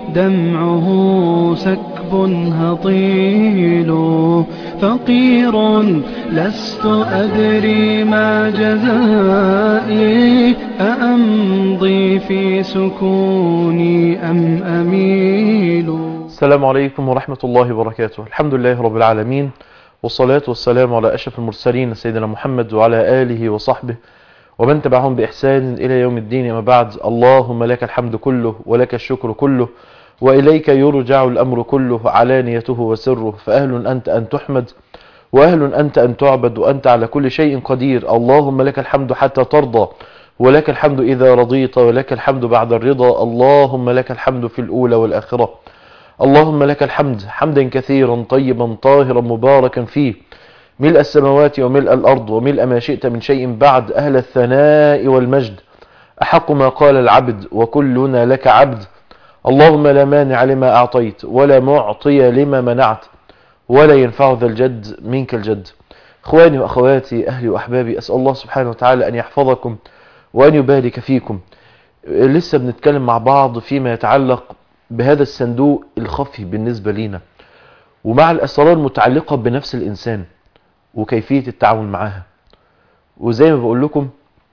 دمعه سكب هطيل فقير لست أدري ما جزائي أأمضي في سكوني أم أميل السلام عليكم ورحمة الله وبركاته الحمد لله رب العالمين والصلاة والسلام على أشرف المرسلين سيدنا محمد وعلى آله وصحبه ومن تبعهم بإحسان إلى يوم الدين أما بعد اللهم لك الحمد كله ولك الشكر كله وإليك يرجع الأمر كله علانيته وسره فأهل أنت أن تحمد وأهل أنت أن تعبد وأنت على كل شيء قدير اللهم لك الحمد حتى ترضى ولك الحمد إذا رضيت ولك الحمد بعد الرضا اللهم لك الحمد في الأولى والآخرة اللهم لك الحمد حمدا كثيرا طيبا طاهرا مباركا فيه ملء السماوات وملء الأرض وملء ما شئت من شيء بعد أهل الثناء والمجد أحق ما قال العبد وكلنا لك عبد اللهم لا مانع لما أعطيت ولا معطي لما منعت ولا ينفع ذا الجد منك الجد اخواني واخواتي اهلي واحبابي اسال الله سبحانه وتعالى ان يحفظكم وان يبارك فيكم لسه بنتكلم مع بعض فيما يتعلق بهذا الصندوق الخفي بالنسبه لينا ومع الاسرار المتعلقه بنفس الانسان وكيفيه التعامل معاها وزي ما بقول لكم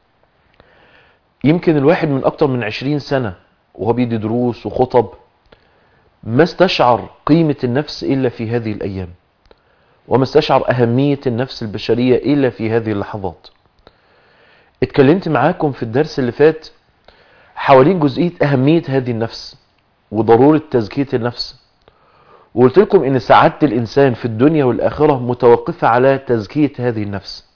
يمكن الواحد من اكتر من عشرين سنه وهو بيدي دروس وخطب ما استشعر قيمة النفس إلا في هذه الأيام وما استشعر أهمية النفس البشرية إلا في هذه اللحظات اتكلمت معاكم في الدرس اللي فات حوالين جزئية أهمية هذه النفس وضرورة تزكية النفس وقلت لكم إن سعادة الإنسان في الدنيا والآخرة متوقفة على تزكية هذه النفس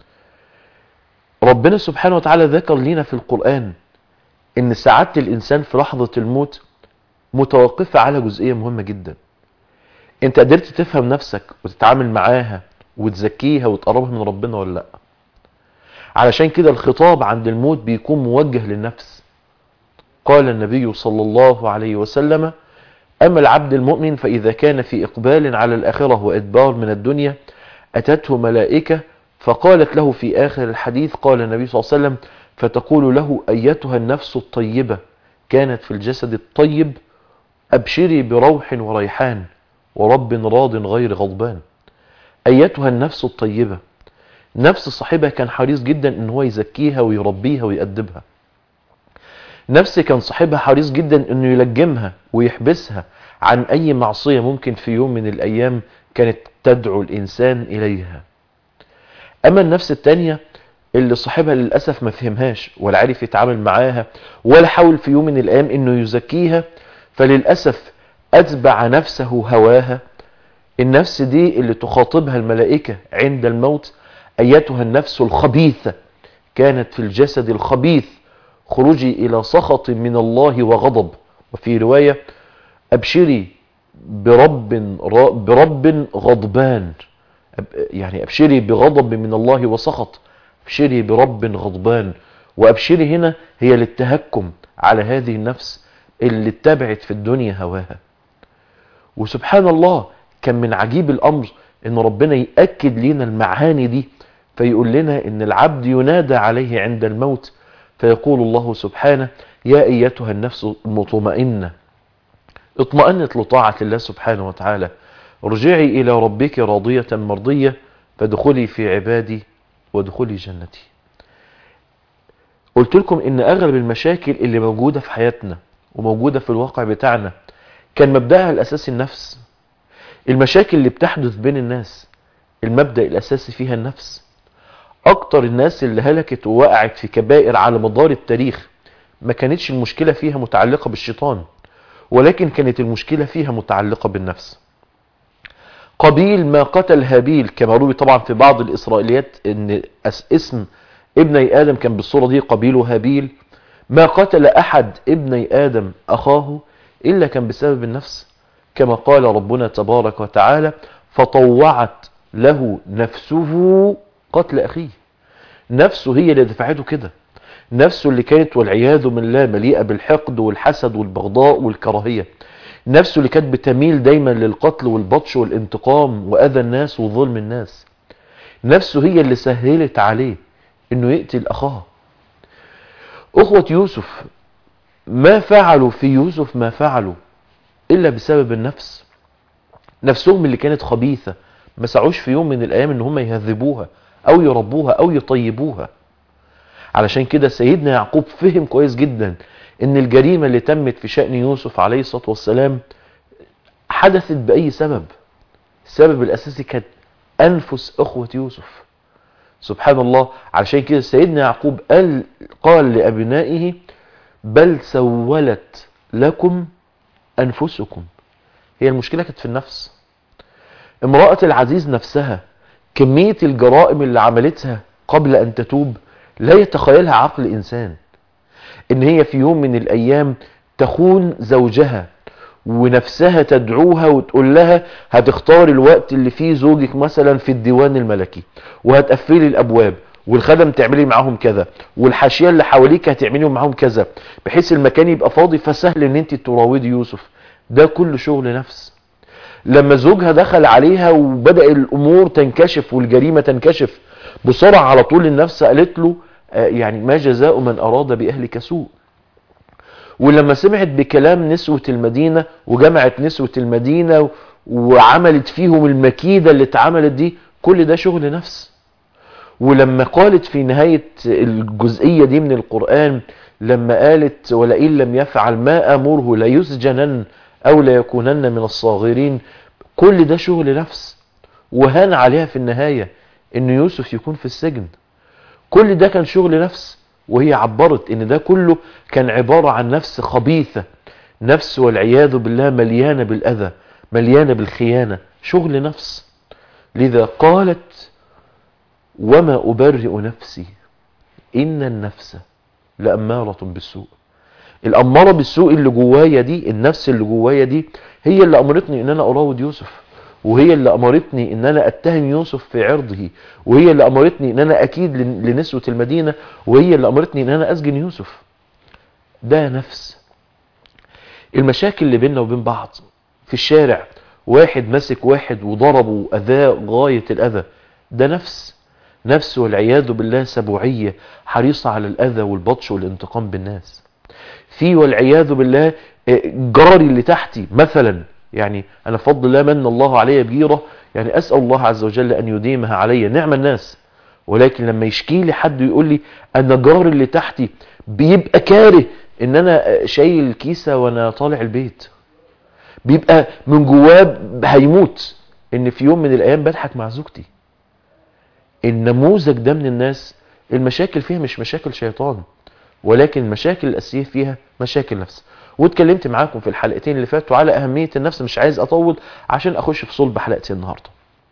ربنا سبحانه وتعالى ذكر لنا في القرآن إن سعادة الإنسان في لحظة الموت متوقفة على جزئية مهمة جدا انت قدرت تفهم نفسك وتتعامل معاها وتزكيها وتقربها من ربنا ولا لا علشان كده الخطاب عند الموت بيكون موجه للنفس قال النبي صلى الله عليه وسلم أما العبد المؤمن فإذا كان في إقبال على الآخرة وإدبار من الدنيا أتته ملائكة فقالت له في آخر الحديث قال النبي صلى الله عليه وسلم فتقول له أيتها النفس الطيبة كانت في الجسد الطيب أبشري بروح وريحان ورب راض غير غضبان أيتها النفس الطيبة نفس صاحبها كان حريص جدا ان هو يزكيها ويربيها ويأدبها نفس كان صاحبها حريص جدا انه يلجمها ويحبسها عن اي معصية ممكن في يوم من الايام كانت تدعو الانسان اليها اما النفس التانية اللي صاحبها للأسف ما فهمهاش ولا عرف يتعامل معاها ولا حاول في يوم من الايام انه يزكيها فللأسف أتبع نفسه هواها النفس دي اللي تخاطبها الملائكة عند الموت أيتها النفس الخبيثة كانت في الجسد الخبيث خروجي إلى سخط من الله وغضب وفي رواية أبشري برب, برب غضبان يعني أبشري بغضب من الله وسخط أبشري برب غضبان وأبشري هنا هي للتهكم على هذه النفس اللي اتبعت في الدنيا هواها وسبحان الله كان من عجيب الأمر ان ربنا يأكد لنا المعاني دي فيقول لنا ان العبد ينادى عليه عند الموت فيقول الله سبحانه يا ايتها النفس المطمئنة اطمأنت لطاعة الله سبحانه وتعالى ارجعي الى ربك راضية مرضية فادخلي في عبادي وادخلي جنتي قلت لكم ان اغلب المشاكل اللي موجودة في حياتنا وموجودة في الواقع بتاعنا كان مبدأها الأساسي النفس المشاكل اللي بتحدث بين الناس المبدأ الأساسي فيها النفس أكتر الناس اللي هلكت ووقعت في كبائر على مدار التاريخ ما كانتش المشكلة فيها متعلقة بالشيطان ولكن كانت المشكلة فيها متعلقة بالنفس قبيل ما قتل هابيل كما روي طبعا في بعض الإسرائيليات ان اسم ابني آدم كان بالصورة دي قبيل هابيل ما قتل أحد ابني آدم أخاه إلا كان بسبب النفس كما قال ربنا تبارك وتعالى فطوعت له نفسه قتل أخيه نفسه هي اللي دفعته كده نفسه اللي كانت والعياذ من الله مليئة بالحقد والحسد والبغضاء والكراهية نفسه اللي كانت بتميل دايما للقتل والبطش والانتقام وأذى الناس وظلم الناس نفسه هي اللي سهلت عليه انه يقتل اخاه اخوة يوسف ما فعلوا في يوسف ما فعلوا إلا بسبب النفس نفسهم اللي كانت خبيثة ما سعوش في يوم من الأيام إن هم يهذبوها أو يربوها أو يطيبوها علشان كده سيدنا يعقوب فهم كويس جدا إن الجريمة اللي تمت في شأن يوسف عليه الصلاة والسلام حدثت بأي سبب السبب الأساسي كانت أنفس أخوة يوسف سبحان الله علشان كده سيدنا يعقوب قال, قال لأبنائه بل سولت لكم أنفسكم هي المشكلة كانت في النفس امرأة العزيز نفسها كمية الجرائم اللي عملتها قبل أن تتوب لا يتخيلها عقل إنسان إن هي في يوم من الأيام تخون زوجها ونفسها تدعوها وتقول لها هتختار الوقت اللي فيه زوجك مثلا في الديوان الملكي وهتقفلي الابواب والخدم تعملي معاهم كذا والحاشيه اللي حواليك هتعملي معاهم كذا بحيث المكان يبقى فاضي فسهل ان انت تراودي يوسف ده كل شغل نفس لما زوجها دخل عليها وبدا الامور تنكشف والجريمه تنكشف بسرعه على طول النفس قالت له يعني ما جزاء من اراد باهلك سوء ولما سمعت بكلام نسوة المدينة وجمعت نسوة المدينة وعملت فيهم المكيدة اللي اتعملت دي كل ده شغل نفس ولما قالت في نهاية الجزئية دي من القرآن لما قالت ولئن لم يفعل ما أمره ليسجنن أو ليكونن من الصاغرين كل ده شغل نفس وهان عليها في النهاية ان يوسف يكون في السجن كل ده كان شغل نفس وهي عبرت ان ده كله كان عبارة عن نفس خبيثة نفس والعياذ بالله مليانة بالأذى مليانة بالخيانة شغل نفس لذا قالت وما أبرئ نفسي إن النفس لأمارة بالسوء الأمارة بالسوء اللي جوايا دي النفس اللي جوايا دي هي اللي أمرتني إن أنا أراود يوسف وهي اللي أمرتني إن أنا أتهم يوسف في عرضه وهي اللي أمرتني إن أنا أكيد لنسوة المدينة وهي اللي أمرتني إن أنا أسجن يوسف ده نفس المشاكل اللي بيننا وبين بعض في الشارع واحد مسك واحد وضربه وأذاه غاية الأذى ده نفس نفس والعياذ بالله سبوعية حريصة على الأذى والبطش والانتقام بالناس في والعياذ بالله جاري اللي تحتي مثلا يعني أنا بفضل الله من الله علي بجيرة يعني أسأل الله عز وجل أن يديمها علي نعم الناس ولكن لما يشكي لي حد يقول لي أن جاري اللي تحتي بيبقى كاره ان انا شايل الكيسة وانا طالع البيت بيبقى من جواه هيموت ان في يوم من الايام بضحك مع زوجتي النموذج ده من الناس المشاكل فيها مش مشاكل شيطان ولكن المشاكل الاساسيه فيها مشاكل نفس واتكلمت معاكم في الحلقتين اللي فاتوا على اهميه النفس مش عايز اطول عشان اخش في صلب حلقتي النهارده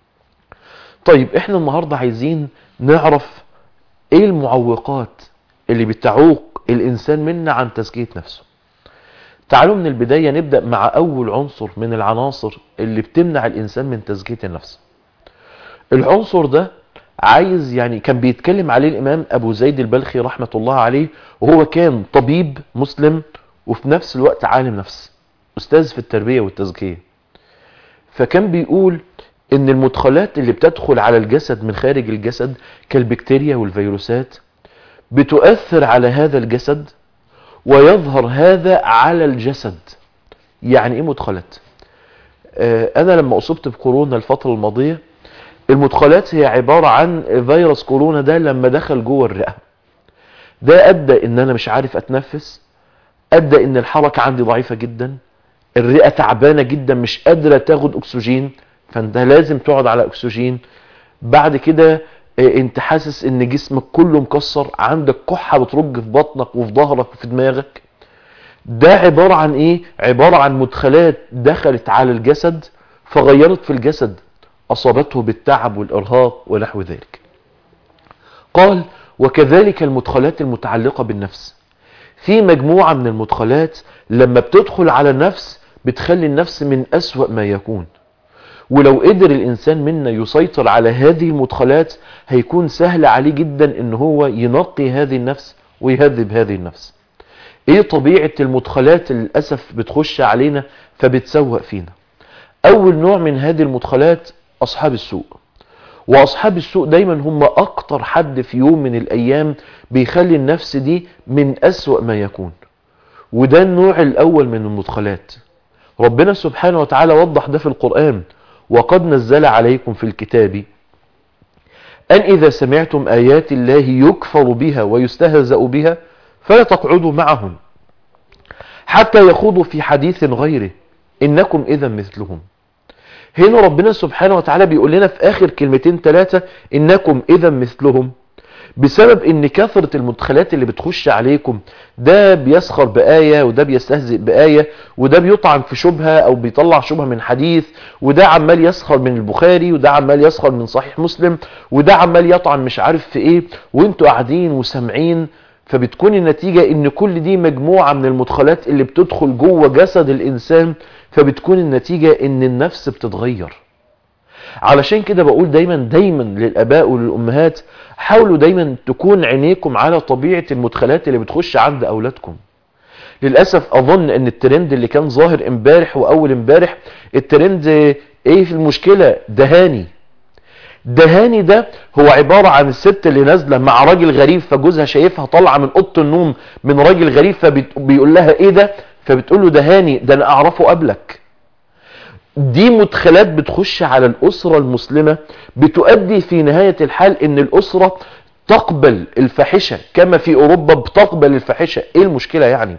طيب احنا النهارده عايزين نعرف ايه المعوقات اللي بتعوق الانسان منا عن تزكيه نفسه تعالوا من البداية نبدأ مع أول عنصر من العناصر اللي بتمنع الإنسان من تزكية النفس العنصر ده عايز يعني كان بيتكلم عليه الإمام أبو زيد البلخي رحمة الله عليه وهو كان طبيب مسلم وفي نفس الوقت عالم نفس أستاذ في التربية والتزكية فكان بيقول إن المدخلات اللي بتدخل على الجسد من خارج الجسد كالبكتيريا والفيروسات بتؤثر على هذا الجسد ويظهر هذا على الجسد يعني ايه مدخلات آه انا لما اصبت بكورونا الفترة الماضية المدخلات هي عبارة عن فيروس كورونا ده لما دخل جوه الرئة ده ادى ان انا مش عارف اتنفس ادى ان الحركة عندي ضعيفة جدا الرئة تعبانة جدا مش قادرة تاخد اكسجين فانت لازم تقعد على اكسجين بعد كده انت حاسس ان جسمك كله مكسر عندك كحة بترج في بطنك وفي ظهرك وفي دماغك ده عبارة عن ايه عبارة عن مدخلات دخلت على الجسد فغيرت في الجسد اصابته بالتعب والارهاق ونحو ذلك قال وكذلك المدخلات المتعلقة بالنفس في مجموعة من المدخلات لما بتدخل على النفس بتخلي النفس من اسوأ ما يكون ولو قدر الانسان منا يسيطر على هذه المدخلات هيكون سهل عليه جدا ان هو ينقي هذه النفس ويهذب هذه النفس ايه طبيعة المدخلات اللي للأسف بتخش علينا فبتسوق فينا اول نوع من هذه المدخلات اصحاب السوء واصحاب السوء دايما هم اكتر حد في يوم من الايام بيخلي النفس دي من اسوأ ما يكون وده النوع الاول من المدخلات ربنا سبحانه وتعالى وضح ده في القرآن وقد نزل عليكم في الكتاب أن إذا سمعتم آيات الله يكفر بها ويستهزأ بها فلا تقعدوا معهم حتى يخوضوا في حديث غيره إنكم إذا مثلهم هنا ربنا سبحانه وتعالى بيقول لنا في آخر كلمتين ثلاثة إنكم إذا مثلهم بسبب ان كثرة المدخلات اللي بتخش عليكم ده بيسخر بآية وده بيستهزئ بآية وده بيطعن في شبهة او بيطلع شبهة من حديث وده عمال يسخر من البخاري وده عمال يسخر من صحيح مسلم وده عمال يطعن مش عارف في ايه وانتوا قاعدين وسامعين فبتكون النتيجة ان كل دي مجموعة من المدخلات اللي بتدخل جوه جسد الانسان فبتكون النتيجة ان النفس بتتغير علشان كده بقول دايما دايما للاباء وللامهات حاولوا دايما تكون عينيكم على طبيعة المدخلات اللي بتخش عند اولادكم للاسف اظن ان الترند اللي كان ظاهر امبارح واول امبارح الترند ايه في المشكلة دهاني دهاني ده هو عبارة عن الست اللي نازلة مع راجل غريب فجوزها شايفها طالعة من اوضه النوم من راجل غريب فبيقول لها ايه ده فبتقول له دهاني ده انا اعرفه قبلك دي مدخلات بتخش على الأسرة المسلمة بتؤدي في نهاية الحال ان الأسرة تقبل الفاحشة كما في أوروبا بتقبل الفاحشة ايه المشكلة يعني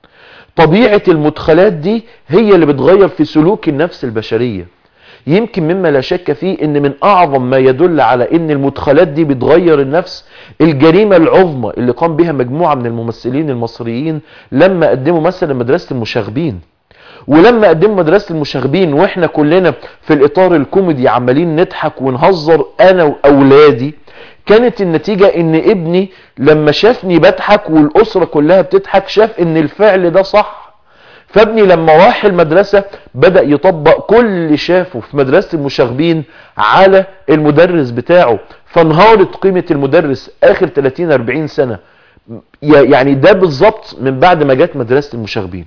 طبيعة المدخلات دي هي اللي بتغير في سلوك النفس البشرية يمكن مما لا شك فيه ان من اعظم ما يدل على ان المدخلات دي بتغير النفس الجريمة العظمى اللي قام بها مجموعة من الممثلين المصريين لما قدموا مثلا مدرسة المشاغبين ولما قدموا مدرسة المشاغبين واحنا كلنا في الاطار الكوميدي عمالين نضحك ونهزر انا واولادي كانت النتيجة ان ابني لما شافني بضحك والاسرة كلها بتضحك شاف ان الفعل ده صح فابني لما راح المدرسة بدأ يطبق كل اللي شافه في مدرسة المشاغبين على المدرس بتاعه فانهارت قيمة المدرس اخر 30-40 سنة يعني ده بالظبط من بعد ما جت مدرسة المشاغبين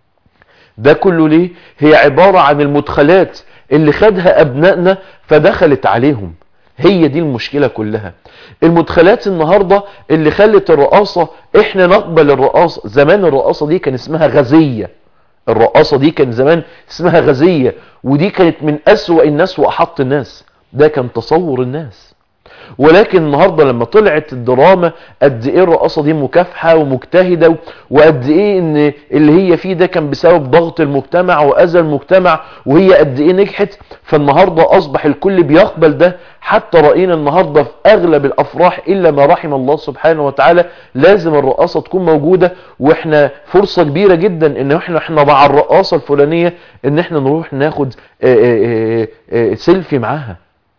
ده كله ليه هي عبارة عن المدخلات اللي خدها ابنائنا فدخلت عليهم هي دي المشكلة كلها المدخلات النهاردة اللي خلت الرئاسة احنا نقبل الرئاسة زمان الرئاسة دي كان اسمها غزية الرئاسة دي كان زمان اسمها غزية ودي كانت من اسوأ الناس واحط الناس ده كان تصور الناس ولكن النهاردة لما طلعت الدراما قد ايه الرقصة دي مكافحة ومجتهدة وقد ايه ان اللي هي فيه ده كان بسبب ضغط المجتمع واذى المجتمع وهي قد ايه نجحت فالنهاردة اصبح الكل بيقبل ده حتى رأينا النهاردة في اغلب الافراح الا ما رحم الله سبحانه وتعالى لازم الرقاصة تكون موجودة واحنا فرصة كبيرة جدا ان احنا احنا مع الرقاصة الفلانية ان احنا نروح ناخد آآ آآ سيلفي معاها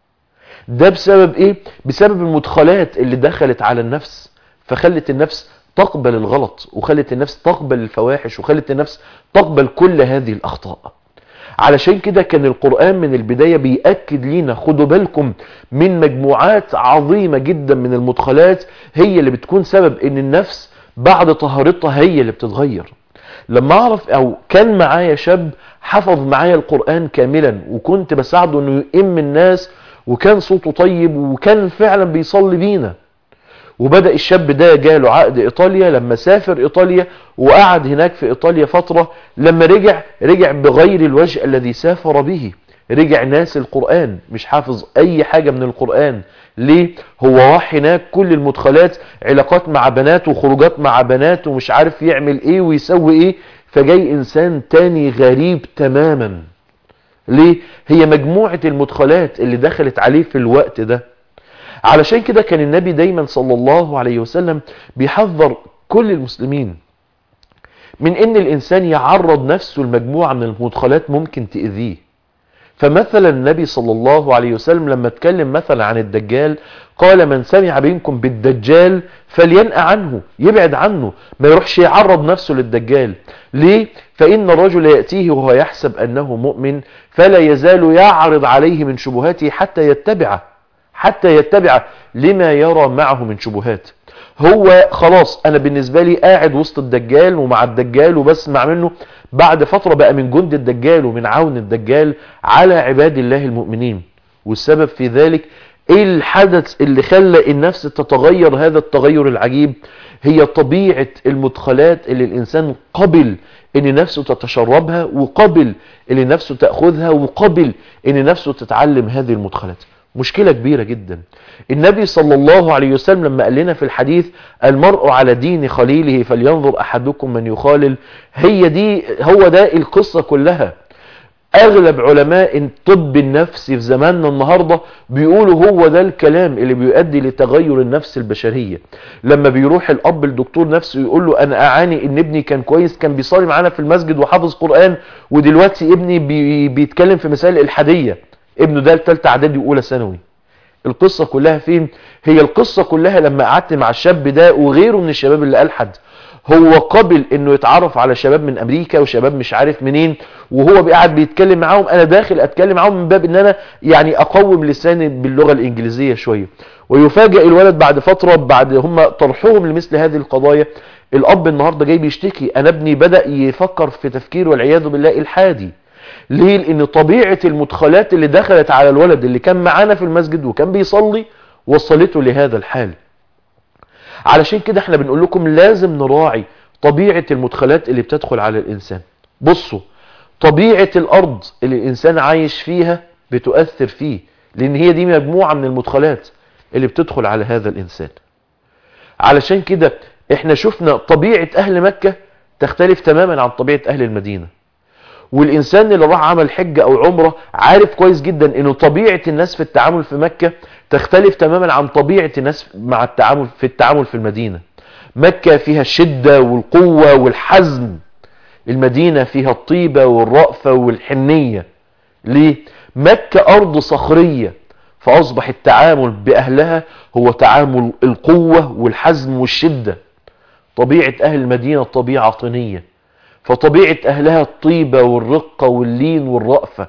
ده بسبب ايه بسبب المدخلات اللي دخلت على النفس فخلت النفس تقبل الغلط وخلت النفس تقبل الفواحش وخلت النفس تقبل كل هذه الاخطاء علشان كده كان القرآن من البداية بيأكد لينا خدوا بالكم من مجموعات عظيمة جدا من المدخلات هي اللي بتكون سبب ان النفس بعد طهارتها هي اللي بتتغير لما اعرف او كان معايا شاب حفظ معايا القرآن كاملا وكنت بساعده انه يئم الناس وكان صوته طيب وكان فعلا بيصلي بينا وبدأ الشاب ده جاله عقد ايطاليا لما سافر ايطاليا وقعد هناك في ايطاليا فترة لما رجع رجع بغير الوجه الذي سافر به رجع ناس القرآن مش حافظ اي حاجة من القرآن ليه هو راح هناك كل المدخلات علاقات مع بنات وخروجات مع بنات ومش عارف يعمل ايه ويسوي ايه فجاي انسان تاني غريب تماما ليه هي مجموعة المدخلات اللي دخلت عليه في الوقت ده علشان كده كان النبي دايما صلى الله عليه وسلم بيحذر كل المسلمين من ان الانسان يعرض نفسه لمجموعة من المدخلات ممكن تأذيه فمثلا النبي صلى الله عليه وسلم لما اتكلم مثلا عن الدجال قال من سمع بينكم بالدجال فلينأ عنه يبعد عنه ما يروحش يعرض نفسه للدجال ليه فإن الرجل يأتيه وهو يحسب أنه مؤمن فلا يزال يعرض عليه من شبهاته حتى يتبعه حتى يتبعه لما يرى معه من شبهات هو خلاص أنا بالنسبة لي قاعد وسط الدجال ومع الدجال وبسمع منه بعد فترة بقى من جند الدجال ومن عون الدجال على عباد الله المؤمنين والسبب في ذلك ايه الحدث اللي خلى النفس تتغير هذا التغير العجيب هي طبيعة المدخلات اللي الانسان قبل ان نفسه تتشربها وقبل ان نفسه تأخذها وقبل ان نفسه تتعلم هذه المدخلات مشكلة كبيرة جدا النبي صلى الله عليه وسلم لما قال لنا في الحديث المرء على دين خليله فلينظر احدكم من يخالل هي دي هو ده القصة كلها اغلب علماء الطب النفسي في زماننا النهاردة بيقولوا هو ده الكلام اللي بيؤدي لتغير النفس البشرية لما بيروح الاب الدكتور نفسه يقول له انا اعاني ان ابني كان كويس كان بيصلي معانا في المسجد وحافظ قرآن ودلوقتي ابني بي بيتكلم في مسائل الحادية ابنه ده الثالثه اعدادي واولى ثانوي القصة كلها فين هي القصة كلها لما قعدت مع الشاب ده وغيره من الشباب اللي ألحد هو قبل انه يتعرف على شباب من امريكا وشباب مش عارف منين وهو قاعد بيتكلم معاهم انا داخل اتكلم معاهم من باب ان انا يعني اقوم لساني باللغة الانجليزية شوية ويفاجئ الولد بعد فترة بعد هم طرحهم لمثل هذه القضايا الاب النهاردة جاي بيشتكي انا ابني بدأ يفكر في تفكير والعياذ بالله الحادي ليه لان طبيعة المدخلات اللي دخلت على الولد اللي كان معانا في المسجد وكان بيصلي وصلته لهذا الحال علشان كده احنا بنقول لكم لازم نراعي طبيعة المدخلات اللي بتدخل على الانسان بصوا طبيعة الارض اللي الانسان عايش فيها بتؤثر فيه لان هي دي مجموعة من المدخلات اللي بتدخل على هذا الانسان علشان كده احنا شفنا طبيعة اهل مكة تختلف تماما عن طبيعة اهل المدينة والإنسان اللي راح عمل حجة أو عمرة عارف كويس جدا أنه طبيعة الناس في التعامل في مكة تختلف تماما عن طبيعة الناس مع التعامل في التعامل في المدينة مكة فيها الشدة والقوة والحزم المدينة فيها الطيبة والرأفة والحنية ليه؟ مكة أرض صخرية فأصبح التعامل بأهلها هو تعامل القوة والحزم والشدة طبيعة أهل المدينة طبيعة طينية فطبيعة أهلها الطيبة والرقة واللين والرأفة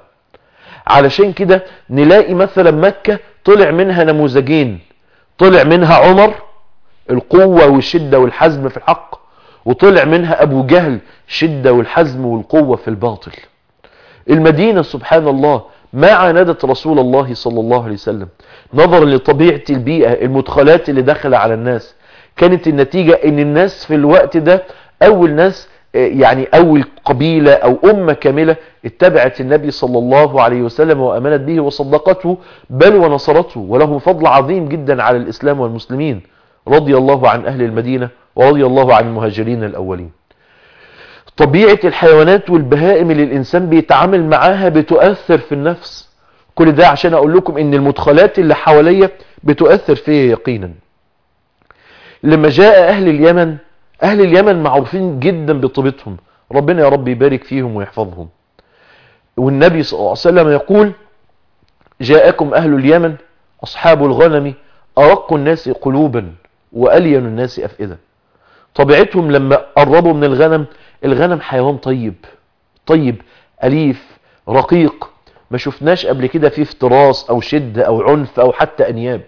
علشان كده نلاقي مثلا مكة طلع منها نموذجين طلع منها عمر القوة والشدة والحزم في الحق وطلع منها أبو جهل الشدة والحزم والقوة في الباطل المدينة سبحان الله ما عاندت رسول الله صلى الله عليه وسلم نظرا لطبيعة البيئة المدخلات اللي دخل على الناس كانت النتيجة ان الناس في الوقت ده اول ناس يعني اول قبيلة او امة كاملة اتبعت النبي صلى الله عليه وسلم وامنت به وصدقته بل ونصرته وله فضل عظيم جدا على الاسلام والمسلمين رضي الله عن اهل المدينة ورضي الله عن المهاجرين الاولين طبيعة الحيوانات والبهائم اللي الانسان بيتعامل معاها بتؤثر في النفس كل ده عشان اقول لكم ان المدخلات اللي حواليا بتؤثر فيا يقينا لما جاء اهل اليمن اهل اليمن معروفين جدا بطيبتهم ربنا يا رب يبارك فيهم ويحفظهم والنبي صلى الله عليه وسلم يقول جاءكم اهل اليمن اصحاب الغنم ارق الناس قلوبا والين الناس افئده طبيعتهم لما قربوا من الغنم الغنم حيوان طيب طيب اليف رقيق ما شفناش قبل كده فيه افتراس او شدة او عنف او حتى انياب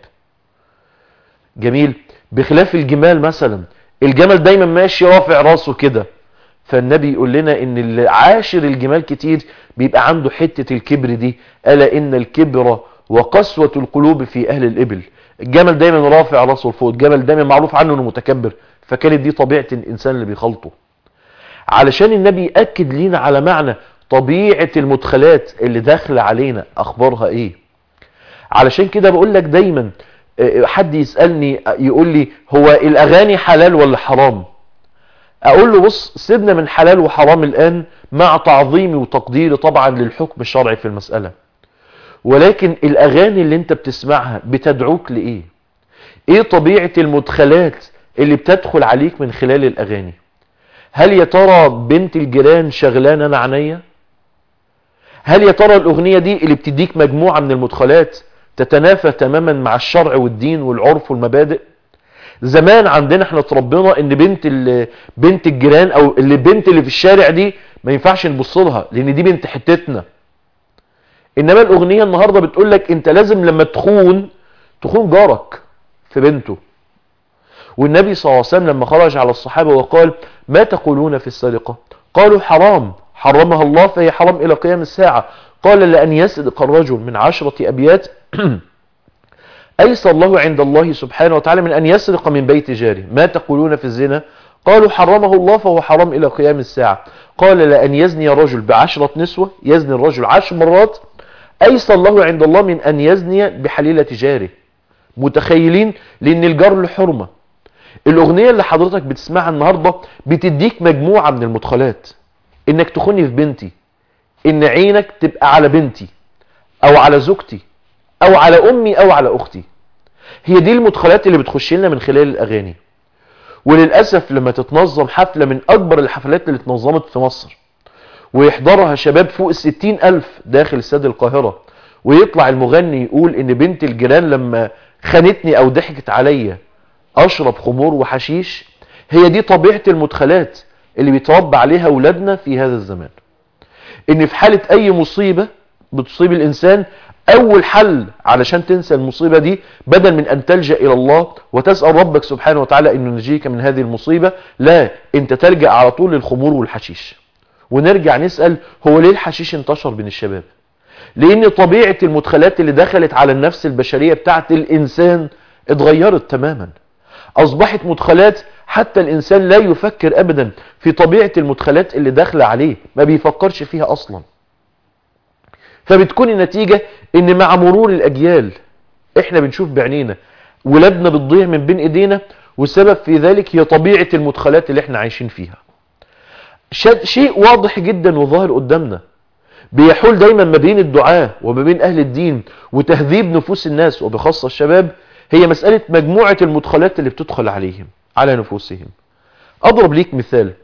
جميل بخلاف الجمال مثلا الجمل دايما ماشي رافع راسه كده فالنبي يقول لنا ان اللي عاشر الجمال كتير بيبقى عنده حتة الكبر دي ألا إن الكبر وقسوة القلوب في أهل الإبل الجمل دايما رافع راسه لفوق الجمل دايما معروف عنه انه متكبر فكانت دي طبيعة الإنسان اللي بيخلطه علشان النبي يأكد لينا على معنى طبيعة المدخلات اللي داخلة علينا أخبارها إيه علشان كده بقول لك دايما حد يسألني يقول لي هو الأغاني حلال ولا حرام أقول له بص سيبنا من حلال وحرام الآن مع تعظيمي وتقديري طبعا للحكم الشرعي في المسألة ولكن الأغاني اللي انت بتسمعها بتدعوك لإيه ايه طبيعة المدخلات اللي بتدخل عليك من خلال الأغاني هل يا ترى بنت الجيران شغلانة انا عينيا هل يا ترى الأغنية دي اللي بتديك مجموعة من المدخلات تتنافى تماما مع الشرع والدين والعرف والمبادئ زمان عندنا احنا اتربينا ان بنت بنت الجيران او اللي بنت اللي في الشارع دي ما ينفعش نبص لها لان دي بنت حتتنا انما الاغنية النهاردة بتقول لك انت لازم لما تخون تخون جارك في بنته والنبي صلى الله عليه وسلم لما خرج على الصحابة وقال ما تقولون في السرقة قالوا حرام حرمها الله فهي حرام الى قيام الساعة قال لأن يسرق الرجل من عشرة أبيات أيسر الله عند الله سبحانه وتعالى من أن يسرق من بيت جاره ما تقولون في الزنا قالوا حرمه الله فهو حرام إلى قيام الساعة قال لأن يزني رجل بعشرة نسوة يزني الرجل عشر مرات أيسر له عند الله من أن يزني بحليلة جاره متخيلين لأن الجار له حرمة الأغنية اللي حضرتك بتسمعها النهاردة بتديك مجموعة من المدخلات إنك تخوني في بنتي إن عينك تبقى على بنتي أو على زوجتي أو على أمي أو على أختي هي دي المدخلات اللي بتخش لنا من خلال الأغاني وللأسف لما تتنظم حفلة من أكبر الحفلات اللي اتنظمت في مصر ويحضرها شباب فوق الستين ألف داخل استاد القاهرة ويطلع المغني يقول إن بنت الجيران لما خانتني أو ضحكت عليا أشرب خمور وحشيش هي دي طبيعة المدخلات اللي بيتربى عليها أولادنا في هذا الزمان إن في حالة أي مصيبة بتصيب الإنسان أول حل علشان تنسى المصيبة دي بدل من أن تلجأ إلى الله وتسأل ربك سبحانه وتعالى أنه ينجيك من هذه المصيبة لا أنت تلجأ على طول للخمور والحشيش ونرجع نسأل هو ليه الحشيش انتشر بين الشباب لأن طبيعة المدخلات اللي دخلت على النفس البشرية بتاعت الإنسان اتغيرت تماما أصبحت مدخلات حتى الإنسان لا يفكر أبدا في طبيعة المدخلات اللي داخله عليه ما بيفكرش فيها أصلا فبتكون النتيجة ان مع مرور الاجيال احنا بنشوف بعينينا ولادنا بتضيع من بين ايدينا والسبب في ذلك هي طبيعة المدخلات اللي احنا عايشين فيها شيء واضح جدا وظاهر قدامنا بيحول دايما ما بين الدعاة وما بين اهل الدين وتهذيب نفوس الناس وبخاصة الشباب هي مسألة مجموعة المدخلات اللي بتدخل عليهم على نفوسهم اضرب ليك مثال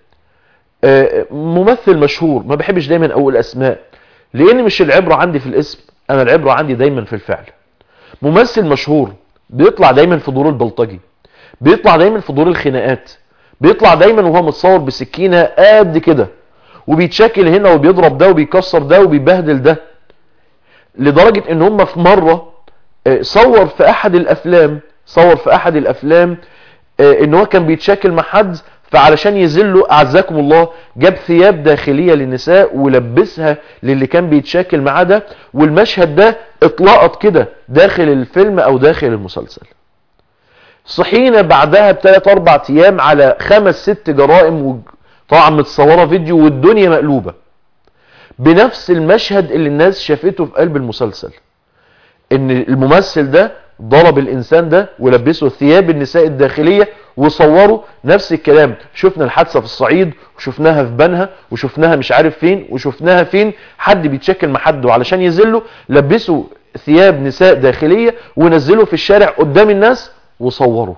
ممثل مشهور ما بحبش دايما اقول اسماء لان مش العبرة عندي في الاسم انا العبرة عندي دايما في الفعل ممثل مشهور بيطلع دايما في دور البلطجي بيطلع دايما في دور الخناقات بيطلع دايما وهو متصور بسكينة قد كده وبيتشكل هنا وبيضرب ده وبيكسر ده وبيبهدل ده لدرجة ان هم في مرة صور في احد الافلام صور في احد الافلام ان هو كان بيتشكل مع حد فعلشان يذله اعزكم الله جاب ثياب داخلية للنساء ولبسها للي كان بيتشاكل معاه ده والمشهد ده اتلقط كده داخل الفيلم او داخل المسلسل صحينا بعدها بثلاث اربع ايام على خمس ست جرائم طبعا متصوره فيديو والدنيا مقلوبه بنفس المشهد اللي الناس شافته في قلب المسلسل ان الممثل ده ضرب الانسان ده ولبسه ثياب النساء الداخلية وصوروا نفس الكلام شفنا الحادثة في الصعيد وشفناها في بنها وشفناها مش عارف فين وشفناها فين حد بيتشكل مع حد وعلشان يذله لبسوا ثياب نساء داخلية ونزلوا في الشارع قدام الناس وصوروا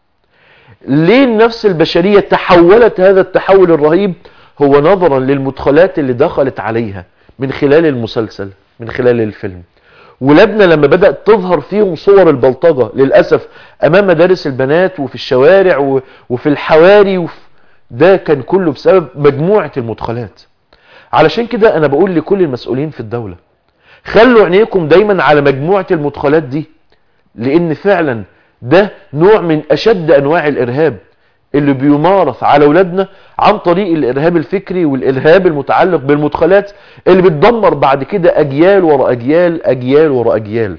ليه النفس البشرية تحولت هذا التحول الرهيب هو نظرا للمدخلات اللي دخلت عليها من خلال المسلسل من خلال الفيلم ولادنا لما بدأت تظهر فيهم صور البلطجة للأسف أمام مدارس البنات وفي الشوارع وفي الحواري وفي ده كان كله بسبب مجموعة المدخلات علشان كده أنا بقول لكل المسؤولين في الدولة خلوا عينيكم دايما على مجموعة المدخلات دي لأن فعلا ده نوع من أشد أنواع الإرهاب اللي بيمارس على أولادنا عن طريق الإرهاب الفكري والإرهاب المتعلق بالمدخلات اللي بتدمر بعد كده أجيال وراء أجيال أجيال وراء أجيال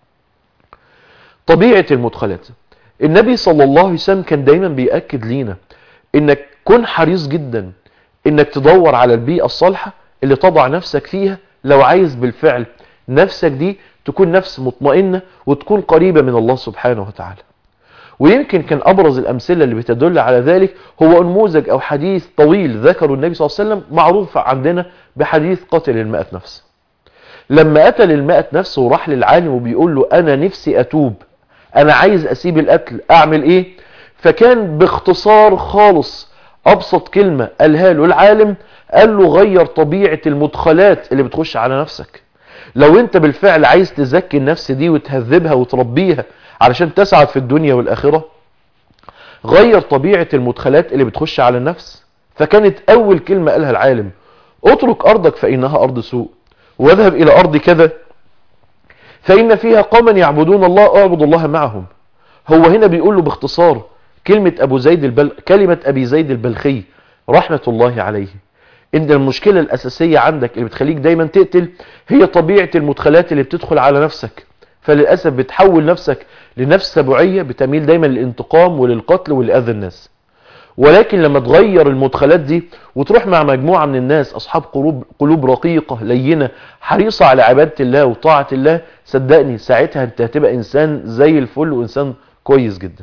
طبيعة المدخلات النبي صلى الله عليه وسلم كان دايما بيأكد لينا انك كن حريص جدا انك تدور على البيئة الصالحة اللي تضع نفسك فيها لو عايز بالفعل نفسك دي تكون نفس مطمئنة وتكون قريبة من الله سبحانه وتعالى ويمكن كان أبرز الأمثلة اللي بتدل على ذلك هو نموذج أو حديث طويل ذكره النبي صلى الله عليه وسلم معروف عندنا بحديث قتل المائة نفس لما قتل المائة نفس وراح للعالم وبيقول له أنا نفسي أتوب أنا عايز أسيب القتل أعمل إيه فكان باختصار خالص أبسط كلمة قالها له العالم قال له غير طبيعة المدخلات اللي بتخش على نفسك لو انت بالفعل عايز تزكي النفس دي وتهذبها وتربيها علشان تسعد في الدنيا والآخرة غير طبيعة المدخلات اللي بتخش على النفس فكانت أول كلمة قالها العالم اترك أرضك فإنها أرض سوء واذهب إلى أرض كذا فإن فيها قوما يعبدون الله أعبد الله معهم هو هنا بيقول له باختصار كلمة أبو زيد البل... كلمة أبي زيد البلخي رحمة الله عليه إن المشكلة الأساسية عندك اللي بتخليك دايما تقتل هي طبيعة المدخلات اللي بتدخل على نفسك فللأسف بتحول نفسك لنفس سبوعية بتميل دايما للانتقام وللقتل ولأذى الناس ولكن لما تغير المدخلات دي وتروح مع مجموعة من الناس أصحاب قلوب, قلوب رقيقة لينة حريصة على عبادة الله وطاعة الله صدقني ساعتها انت هتبقى إنسان زي الفل وإنسان كويس جدا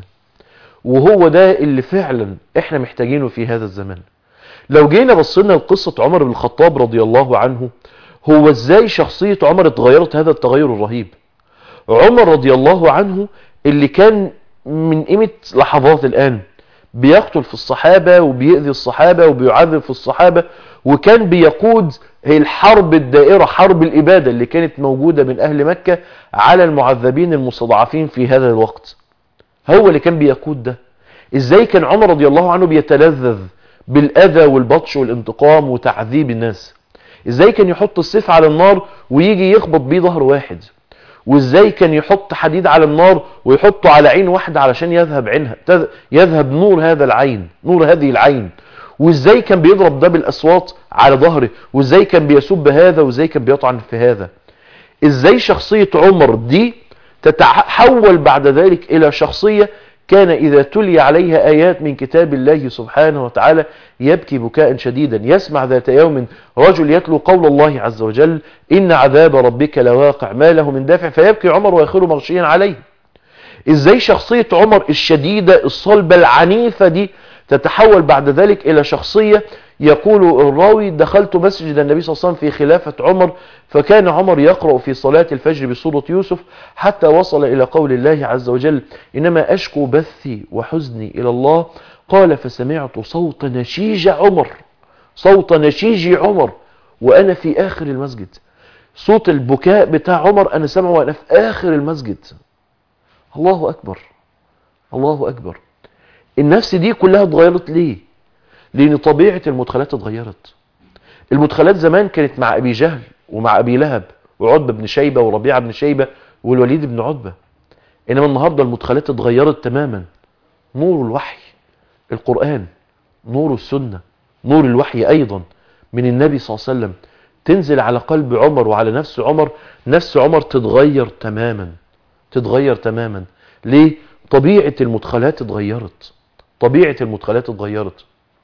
وهو ده اللي فعلا احنا محتاجينه في هذا الزمان لو جينا بصينا لقصة عمر بن الخطاب رضي الله عنه هو ازاي شخصية عمر اتغيرت هذا التغير الرهيب عمر رضي الله عنه اللي كان من قيمة لحظات الآن بيقتل في الصحابة وبيأذي الصحابة وبيعذب في الصحابة وكان بيقود الحرب الدائرة حرب الإبادة اللي كانت موجودة من أهل مكة على المعذبين المستضعفين في هذا الوقت هو اللي كان بيقود ده ازاي كان عمر رضي الله عنه بيتلذذ بالأذى والبطش والانتقام وتعذيب الناس ازاي كان يحط السيف على النار ويجي يخبط بيه ظهر واحد وازاي كان يحط حديد على النار ويحطه على عين واحدة علشان يذهب عينها يذهب نور هذا العين نور هذه العين وازاي كان بيضرب ده بالاصوات على ظهره وازاي كان بيسب هذا وازاي كان بيطعن في هذا ازاي شخصية عمر دي تتحول بعد ذلك الى شخصية كان إذا تلي عليها آيات من كتاب الله سبحانه وتعالى يبكي بكاء شديدا يسمع ذات يوم رجل يتلو قول الله عز وجل إن عذاب ربك لواقع ما له من دافع فيبكي عمر ويخر مغشيا عليه إزاي شخصية عمر الشديدة الصلبة العنيفة دي تتحول بعد ذلك إلى شخصية يقول الراوي دخلت مسجد النبي صلى الله عليه وسلم في خلافة عمر فكان عمر يقرأ في صلاة الفجر بسورة يوسف حتى وصل إلى قول الله عز وجل إنما أشكو بثي وحزني إلى الله قال فسمعت صوت نشيج عمر صوت نشيج عمر وأنا في آخر المسجد صوت البكاء بتاع عمر أنا سمعه وأنا في آخر المسجد الله أكبر الله أكبر النفس دي كلها اتغيرت ليه لان طبيعة المدخلات اتغيرت المدخلات زمان كانت مع ابي جهل ومع ابي لهب وعتبة بن شيبة وربيعة بن شيبة والوليد بن عتبة انما النهاردة المدخلات اتغيرت تماما نور الوحي القرآن نور السنة نور الوحي ايضا من النبي صلى الله عليه وسلم تنزل على قلب عمر وعلى نفس عمر نفس عمر تتغير تماما تتغير تماما ليه طبيعة المدخلات اتغيرت طبيعة المدخلات اتغيرت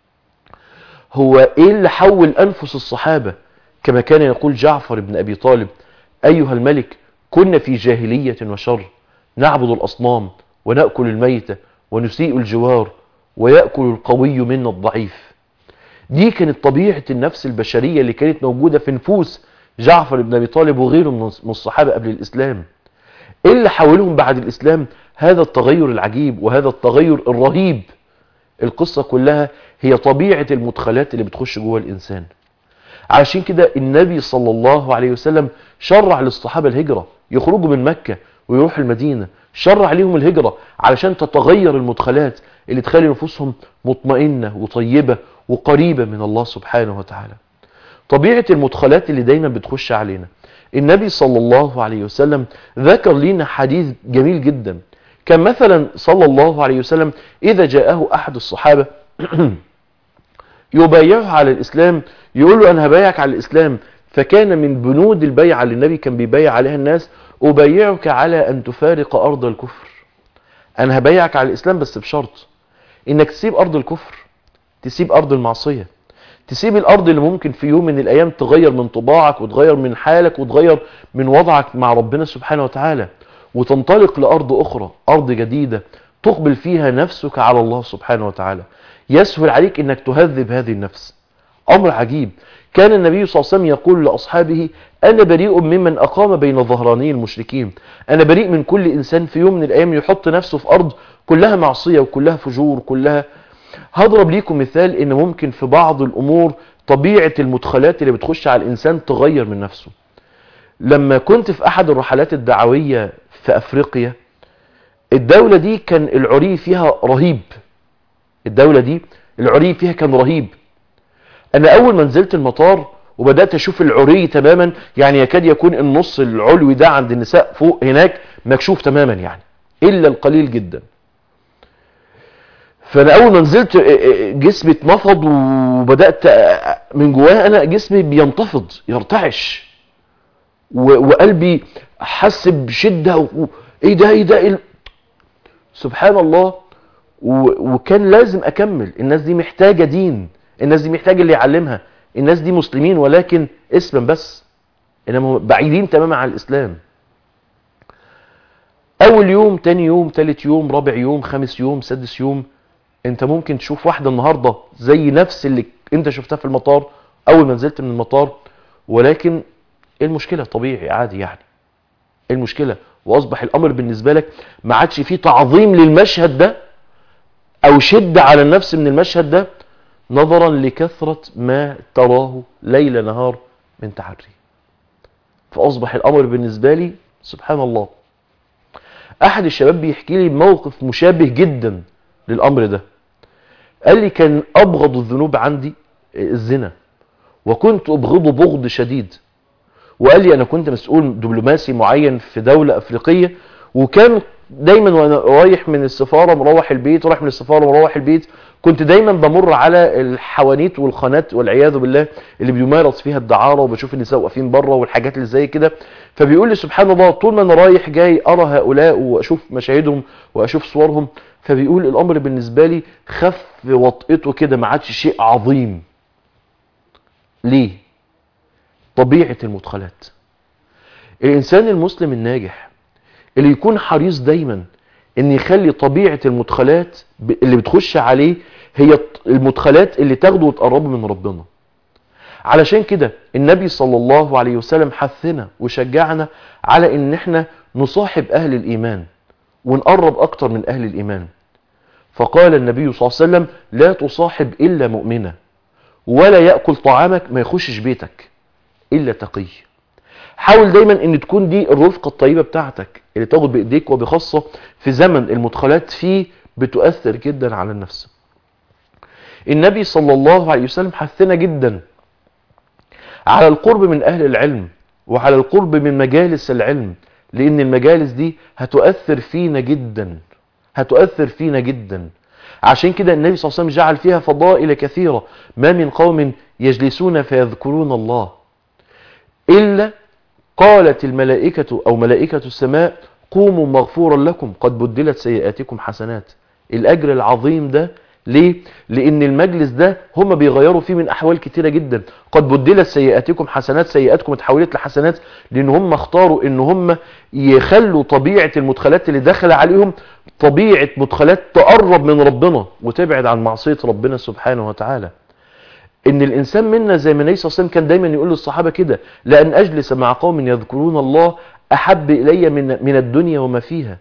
هو ايه اللي حول انفس الصحابة كما كان يقول جعفر بن ابي طالب ايها الملك كنا في جاهلية وشر نعبد الاصنام ونأكل الميتة ونسيء الجوار ويأكل القوي منا الضعيف دي كانت طبيعة النفس البشرية اللي كانت موجودة في نفوس جعفر بن ابي طالب وغيره من الصحابة قبل الاسلام ايه اللي حولهم بعد الاسلام هذا التغير العجيب وهذا التغير الرهيب القصة كلها هي طبيعة المدخلات اللي بتخش جوه الإنسان عشان كده النبي صلى الله عليه وسلم شرع للصحابة الهجرة يخرجوا من مكة ويروحوا المدينة شرع ليهم الهجرة علشان تتغير المدخلات اللي تخلي نفوسهم مطمئنة وطيبة وقريبة من الله سبحانه وتعالى طبيعة المدخلات اللي دايما بتخش علينا النبي صلى الله عليه وسلم ذكر لنا حديث جميل جدا كان مثلا صلى الله عليه وسلم إذا جاءه أحد الصحابة يبايعه على الإسلام يقول له أنا هبايعك على الإسلام فكان من بنود البيعة اللي النبي كان بيبايع عليها الناس أبايعك على أن تفارق أرض الكفر أنا هبايعك على الإسلام بس بشرط إنك تسيب أرض الكفر تسيب أرض المعصية تسيب الأرض اللي ممكن في يوم من الأيام تغير من طباعك وتغير من حالك وتغير من وضعك مع ربنا سبحانه وتعالى وتنطلق لأرض أخرى أرض جديدة تقبل فيها نفسك على الله سبحانه وتعالى يسهل عليك أنك تهذب هذه النفس أمر عجيب كان النبي صلى الله عليه وسلم يقول لأصحابه أنا بريء ممن أقام بين ظهراني المشركين أنا بريء من كل إنسان في يوم من الأيام يحط نفسه في أرض كلها معصية وكلها فجور كلها هضرب ليكم مثال ان ممكن في بعض الامور طبيعة المدخلات اللي بتخش على الانسان تغير من نفسه لما كنت في احد الرحلات الدعوية في افريقيا الدولة دي كان العري فيها رهيب الدولة دي العري فيها كان رهيب انا اول ما نزلت المطار وبدأت اشوف العري تماما يعني يكاد يكون النص العلوي ده عند النساء فوق هناك مكشوف تماما يعني الا القليل جدا فانا اول ما نزلت جسمي اتنفض وبدات من جوايا انا جسمي بينتفض يرتعش وقلبي حس بشده و... ايه ده ايه ده إيه سبحان الله و- وكان لازم اكمل الناس دي محتاجة دين الناس دي محتاجة اللي يعلمها الناس دي مسلمين ولكن اسما بس انما هم بعيدين تماما عن الاسلام اول يوم تاني يوم تالت يوم رابع يوم خامس يوم سادس يوم انت ممكن تشوف واحدة النهاردة زي نفس اللي انت شفتها في المطار اول ما نزلت من المطار ولكن ايه المشكلة طبيعي عادي يعني ايه المشكلة واصبح الامر بالنسبة لك ما عادش فيه تعظيم للمشهد ده او شدة على النفس من المشهد ده نظرا لكثرة ما تراه ليل نهار من تحري فاصبح الامر بالنسبة لي سبحان الله احد الشباب بيحكي لي موقف مشابه جدا للامر ده قال لي كان ابغض الذنوب عندي الزنا وكنت ابغضه بغض شديد وقال لي انا كنت مسؤول دبلوماسي معين في دولة افريقية وكان دايما وانا رايح من السفارة مروح البيت رايح من السفارة مروح البيت كنت دايما بمر على الحوانيت والقنات والعياذ بالله اللي بيمارس فيها الدعارة وبشوف النساء واقفين بره والحاجات اللي زي كده فبيقول لي سبحان الله طول ما انا رايح جاي ارى هؤلاء واشوف مشاهدهم واشوف صورهم فبيقول الامر بالنسبة لي خف وطئته كده ما عادش شيء عظيم ليه طبيعة المدخلات الإنسان المسلم الناجح اللي يكون حريص دايما ان يخلي طبيعة المدخلات ب- اللي بتخش عليه هي الط- المدخلات اللي تاخده وتقربه من ربنا علشان كده النبي صلى الله عليه وسلم حثنا وشجعنا على ان احنا نصاحب اهل الايمان ونقرب اكتر من اهل الايمان فقال النبي صلى الله عليه وسلم لا تصاحب الا مؤمنا ولا يأكل طعامك ما يخشش بيتك الا تقي حاول دايما ان تكون دي الرفقة الطيبة بتاعتك اللي تاخد بايديك وبخاصة في زمن المدخلات فيه بتؤثر جدا على النفس النبي صلى الله عليه وسلم حثنا جدا على القرب من اهل العلم وعلى القرب من مجالس العلم لان المجالس دي هتؤثر فينا جدا هتؤثر فينا جدا عشان كده النبي صلى الله عليه وسلم جعل فيها فضائل كثيرة ما من قوم يجلسون فيذكرون الله إلا قالت الملائكة أو ملائكة السماء قوموا مغفورا لكم قد بدلت سيئاتكم حسنات الأجر العظيم ده ليه؟ لأن المجلس ده هم بيغيروا فيه من أحوال كتيرة جدا قد بدلت سيئاتكم حسنات سيئاتكم اتحولت لحسنات لأن هم اختاروا أن هم يخلوا طبيعة المدخلات اللي دخل عليهم طبيعة مدخلات تقرب من ربنا وتبعد عن معصية ربنا سبحانه وتعالى ان الانسان منا زي ما النبي صلى الله عليه وسلم كان دايما يقول للصحابه كده لان اجلس مع قوم يذكرون الله احب الي من من الدنيا وما فيها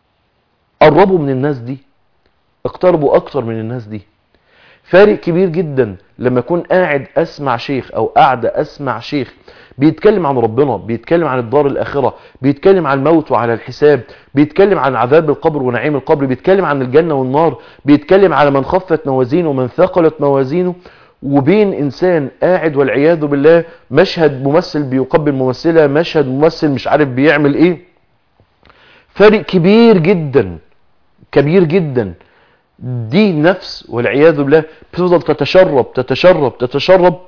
قربوا من الناس دي اقتربوا اكتر من الناس دي فارق كبير جدا لما اكون قاعد اسمع شيخ او قاعده اسمع شيخ بيتكلم عن ربنا بيتكلم عن الدار الاخره بيتكلم عن الموت وعلى الحساب بيتكلم عن عذاب القبر ونعيم القبر بيتكلم عن الجنه والنار بيتكلم على من خفت موازينه ومن ثقلت موازينه وبين انسان قاعد والعياذ بالله مشهد ممثل بيقبل ممثله مشهد ممثل مش عارف بيعمل ايه فرق كبير جدا كبير جدا دي نفس والعياذ بالله بتفضل تتشرب تتشرب تتشرب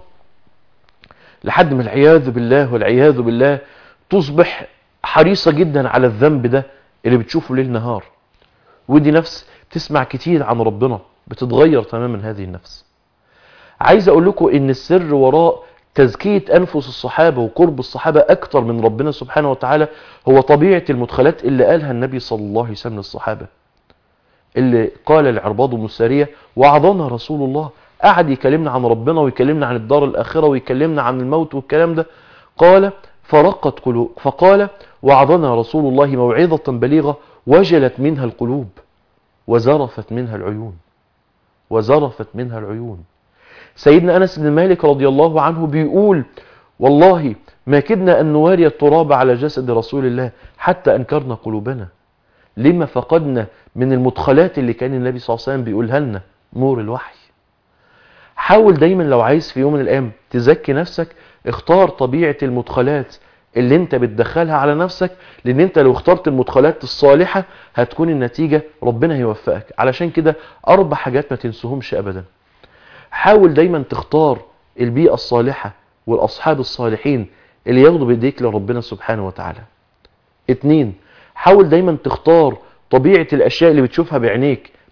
لحد ما العياذ بالله والعياذ بالله تصبح حريصة جدا على الذنب ده اللي بتشوفه ليل نهار ودي نفس تسمع كتير عن ربنا بتتغير تماما هذه النفس عايز اقول لكم ان السر وراء تزكية انفس الصحابة وقرب الصحابة اكتر من ربنا سبحانه وتعالى هو طبيعة المدخلات اللي قالها النبي صلى الله عليه وسلم للصحابة اللي قال العرباض بن السارية وعظنا رسول الله قعد يكلمنا عن ربنا ويكلمنا عن الدار الآخرة ويكلمنا عن الموت والكلام ده قال فرقت قلوب فقال وعظنا رسول الله موعظة بليغة وجلت منها القلوب وزرفت منها العيون وزرفت منها العيون سيدنا أنس بن مالك رضي الله عنه بيقول والله ما كدنا أن نواري التراب على جسد رسول الله حتى أنكرنا قلوبنا لما فقدنا من المدخلات اللي كان النبي صلى الله عليه وسلم بيقولها لنا نور الوحي حاول دايما لو عايز في يوم من الايام تزكي نفسك اختار طبيعة المدخلات اللي انت بتدخلها على نفسك لان انت لو اخترت المدخلات الصالحة هتكون النتيجة ربنا هيوفقك علشان كده اربع حاجات ما تنسوهمش ابدا حاول دايما تختار البيئة الصالحة والاصحاب الصالحين اللي ياخدوا بايديك لربنا سبحانه وتعالى اتنين حاول دايما تختار طبيعة الاشياء اللي بتشوفها بعينيك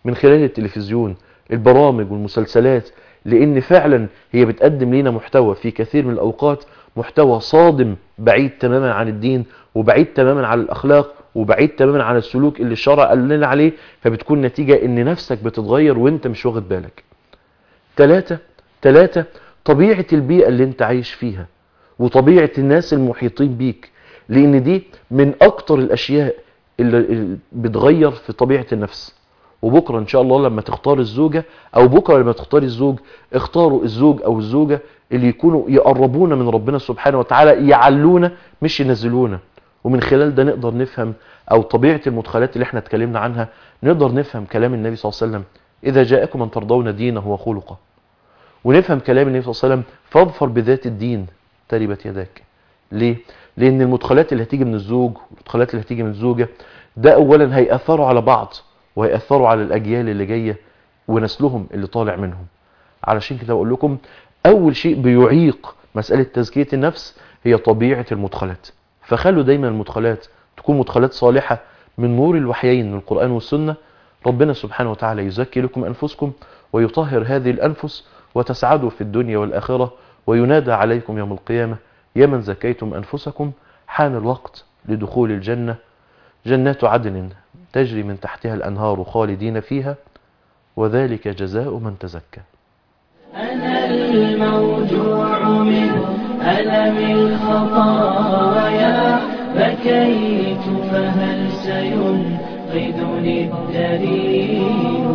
من خلال التلفزيون البرامج والمسلسلات لان فعلا هي بتقدم لنا محتوى في كثير من الاوقات محتوى صادم بعيد تماما عن الدين وبعيد تماما عن الاخلاق وبعيد تماما عن السلوك اللي الشرع قال لنا عليه فبتكون نتيجة ان نفسك بتتغير وانت مش واخد بالك ثلاثة ثلاثة طبيعة البيئة اللي انت عايش فيها وطبيعة الناس المحيطين بيك لان دي من اكتر الاشياء اللي اللي بتغير في طبيعة النفس وبكرة ان شاء الله لما تختار الزوجة او بكرة لما تختار الزوج اختاروا الزوج او الزوجة اللي يكونوا يقربونا من ربنا سبحانه وتعالى يعلونا مش ينزلونا ومن خلال ده نقدر نفهم او طبيعة المدخلات اللي احنا اتكلمنا عنها نقدر نفهم كلام النبي صلى الله عليه وسلم اذا جاءكم من ترضون دينه وخلقه ونفهم كلام النبي صلى الله عليه وسلم فاظفر بذات الدين تربت يداك ليه لان المدخلات اللي هتيجي من الزوج والمدخلات اللي هتيجي من الزوجة ده اولا هيأثروا على بعض وهيأثروا على الاجيال اللي جاية ونسلهم اللي طالع منهم علشان كده بقول لكم اول شيء بيعيق مسألة تزكية النفس هي طبيعة المدخلات فخلوا دايما المدخلات تكون مدخلات صالحة من نور الوحيين من القرآن والسنة ربنا سبحانه وتعالى يزكي لكم أنفسكم ويطهر هذه الأنفس وتسعدوا في الدنيا والآخرة وينادى عليكم يوم القيامة يا من زكيتم أنفسكم حان الوقت لدخول الجنة جنات عدن تجري من تحتها الأنهار خالدين فيها وذلك جزاء من تزكى أنا الموجوع من ألم الخطايا بكيت فهل سينقذني الدليل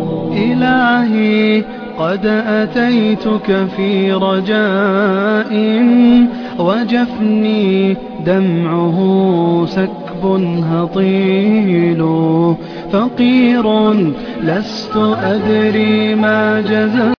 إلهي قد أتيتك في رجاء وجفني دمعه سكب هطيل فقير لست أدري ما جزاء